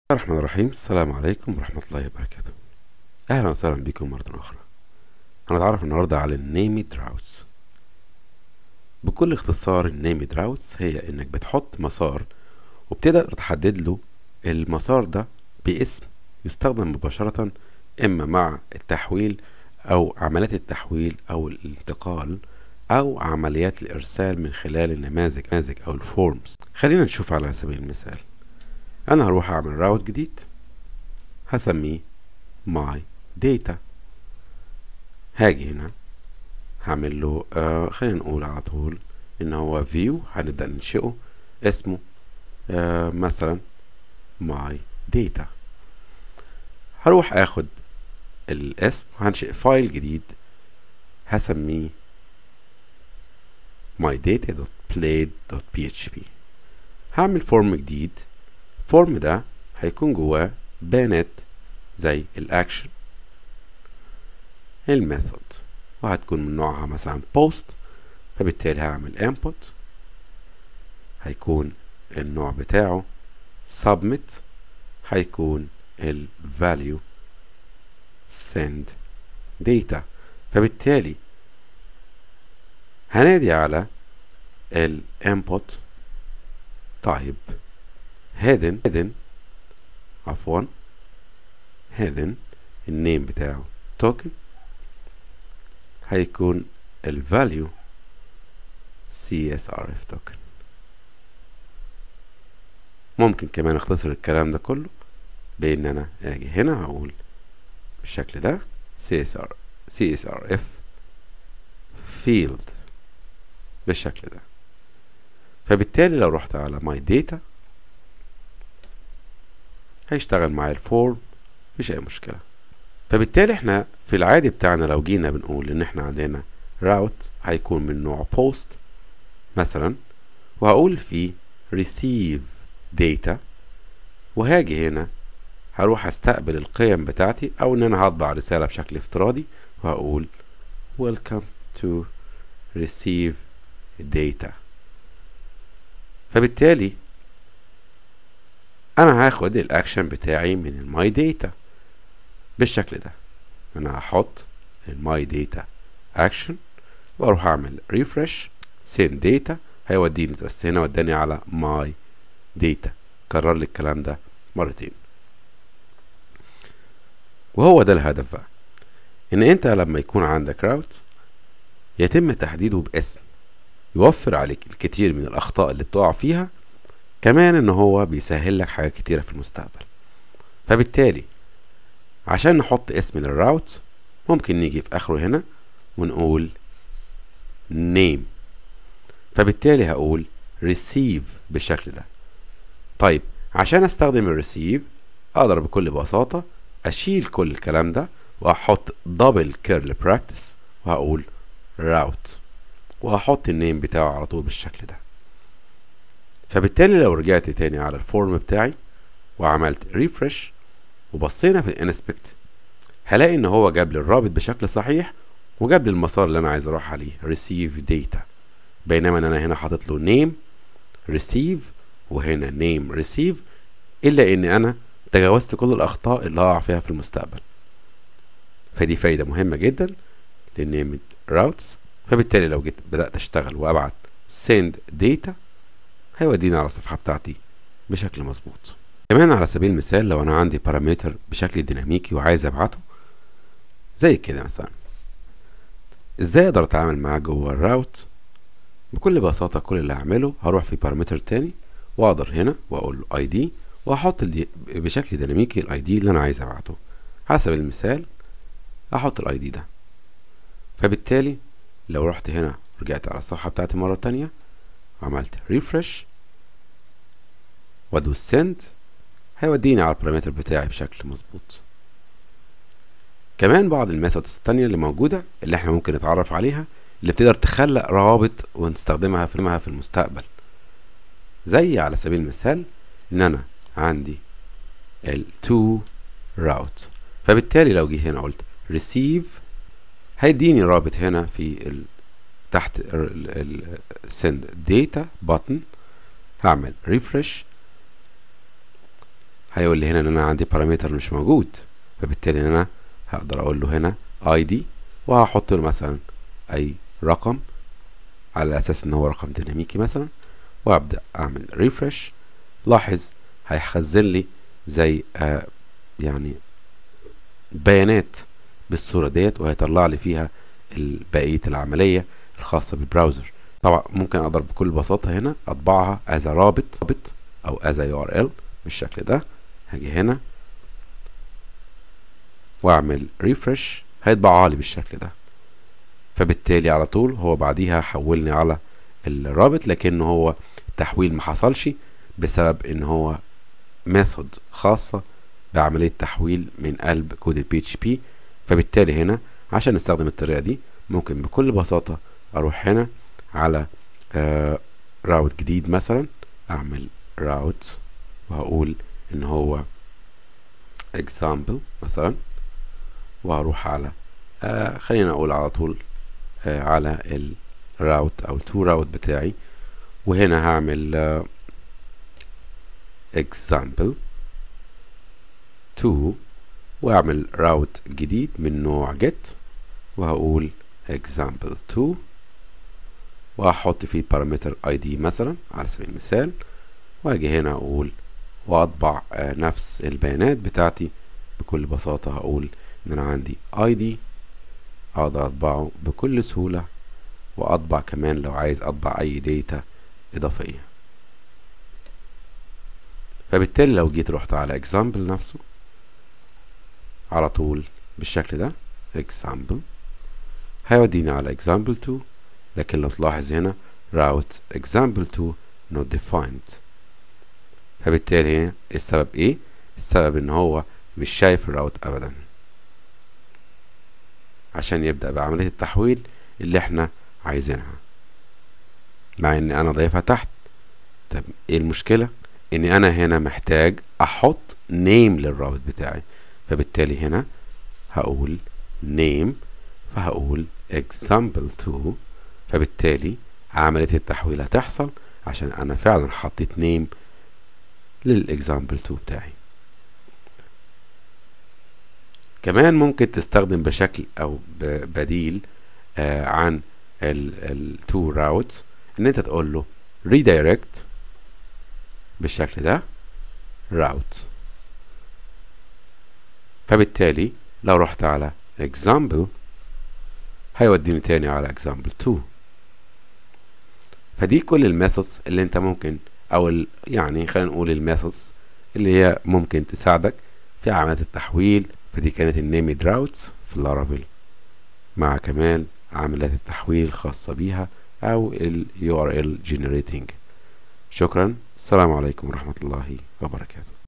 الرحمن الرحيم السلام عليكم ورحمة الله وبركاته أهلا وسهلا بكم مرة أخرى هنتعرف النهاردة على النيمد راوتس بكل اختصار النيمد راوتس هي إنك بتحط مسار وبتقدر تحدد له المسار ده باسم يستخدم مباشرة إما مع التحويل أو عمليات التحويل أو الانتقال أو عمليات الإرسال من خلال النماذج نماذج أو الفورمز خلينا نشوف على سبيل المثال انا هروح اعمل راوت جديد هسميه my data هاجي هنا هعمل له آه خلينا نقول على طول ان هو view هنبدأ ننشئه اسمه آه مثلا my data هروح اخد الاسم هنشئ فايل جديد هسميه mydata.played.php هعمل فورم جديد الفورم ده هيكون جواه بيانات زي الاكشن الميثود وهتكون من نوعها مثلا post فبالتالي هعمل input هيكون النوع بتاعه submit هيكون ال value send data فبالتالي هنادي على ال input type هيدن هيدن عفوا هيدن النيم بتاعه توكن هيكون الفاليو CSRF توكن ممكن كمان اختصر الكلام ده كله بان انا اجي هنا هقول بالشكل ده CSR CSRF field بالشكل ده فبالتالي لو رحت على my data هيشتغل معايا الفورم مفيش اي مشكله فبالتالي احنا في العادي بتاعنا لو جينا بنقول ان احنا عندنا راوت هيكون من نوع بوست مثلا وهقول فيه receive data وهاجي هنا هروح استقبل القيم بتاعتي او ان انا هطبع رسالة بشكل افتراضي وهقول welcome to receive data فبالتالي انا هاخد الاكشن بتاعي من الماي داتا بالشكل ده انا هحط الماي داتا اكشن واروح اعمل ريفرش سين داتا هيوديني بس هنا وداني على ماي داتا كرر لي الكلام ده مرتين وهو ده الهدف بقى ان انت لما يكون عندك راوت يتم تحديده باسم يوفر عليك الكثير من الاخطاء اللي بتقع فيها كمان ان هو بيسهل لك حاجات كتيرة في المستقبل فبالتالي عشان نحط اسم للراوت ممكن نيجي في اخره هنا ونقول name فبالتالي هقول receive بالشكل ده طيب عشان استخدم الريسيف اقدر بكل بساطة اشيل كل الكلام ده واحط دبل كيرل براكتس وهقول راوت وهحط النيم بتاعه على طول بالشكل ده فبالتالي لو رجعت تاني على الفورم بتاعي وعملت ريفرش وبصينا في الانسبكت هلاقي ان هو جاب لي الرابط بشكل صحيح وجاب لي المسار اللي انا عايز اروح عليه receive data بينما انا هنا حاطط له name receive وهنا name receive الا ان انا تجاوزت كل الاخطاء اللي هقع فيها في المستقبل فدي فايدة مهمة جدا للنيم راوتس فبالتالي لو جيت بدأت اشتغل وابعت send data هيوديني على الصفحة بتاعتي بشكل مظبوط كمان على سبيل المثال لو انا عندي بارامتر بشكل ديناميكي وعايز ابعته زي كده مثلا ازاي اقدر اتعامل معاه جوه الراوت بكل بساطة كل اللي هعمله هروح في بارامتر تاني واقدر هنا واقول له اي دي واحط دي بشكل ديناميكي الاي دي اللي انا عايز ابعته على سبيل المثال احط الاي دي ده فبالتالي لو رحت هنا رجعت على الصفحة بتاعتي مرة تانية عملت ريفرش وادوس سند هيوديني على البارامتر بتاعي بشكل مظبوط كمان بعض الميثودز التانية اللي موجودة اللي احنا ممكن نتعرف عليها اللي بتقدر تخلق روابط ونستخدمها في في المستقبل زي على سبيل المثال ان انا عندي ال to route فبالتالي لو جيت هنا قلت receive هيديني رابط هنا في ال تحت ال send data button هعمل refresh هيقول لي هنا ان انا عندي بارامتر مش موجود فبالتالي انا هقدر اقول له هنا اي دي وهحط له مثلا اي رقم على اساس ان هو رقم ديناميكي مثلا وابدا اعمل ريفرش لاحظ هيخزن لي زي آه يعني بيانات بالصورة ديت وهيطلع لي فيها بقية العملية الخاصة بالبراوزر طبعا ممكن اقدر بكل بساطة هنا اطبعها از رابط رابط او از يو ار ال بالشكل ده هاجي هنا واعمل ريفرش هيطبعها لي بالشكل ده فبالتالي على طول هو بعديها حولني على الرابط لكن هو التحويل ما حصلش بسبب ان هو ميثود خاصة بعملية تحويل من قلب كود البي اتش بي فبالتالي هنا عشان نستخدم الطريقة دي ممكن بكل بساطة اروح هنا على آه راوت جديد مثلا اعمل راوت وهقول ان هو example مثلا وهروح على آه خلينا اقول على طول آه على الراوت او التو راوت بتاعي وهنا هعمل آه example 2 واعمل راوت جديد من نوع get وهقول example 2 وهحط فيه البارامتر id مثلا على سبيل المثال واجي هنا اقول واطبع آه نفس البيانات بتاعتي بكل بساطة هقول ان انا عندي id اقدر اطبعه بكل سهولة واطبع كمان لو عايز اطبع اي داتا اضافية فبالتالي لو جيت رحت على example نفسه على طول بالشكل ده example هيوديني على example 2 لكن لو تلاحظ هنا route example 2 not defined فبالتالي السبب ايه السبب ان هو مش شايف الراوت ابدا عشان يبدأ بعملية التحويل اللي احنا عايزينها مع ان انا ضايفها تحت طب ايه المشكلة اني انا هنا محتاج احط نيم للراوت بتاعي فبالتالي هنا هقول نيم فهقول example 2 فبالتالي عملية التحويل هتحصل عشان انا فعلا حطيت نيم للاكزامبل 2 بتاعي كمان ممكن تستخدم بشكل او بديل آه عن التو راوت ان انت تقول له redirect بالشكل ده route فبالتالي لو رحت على example هيوديني تاني على example 2 فدي كل الميثودز اللي انت ممكن او ال يعني خلينا نقول الميثودز اللي هي ممكن تساعدك في عملية التحويل فدي كانت النيمد راوتس في اللارافيل مع كمان عمليات التحويل الخاصة بيها او ال URL generating شكرا السلام عليكم ورحمة الله وبركاته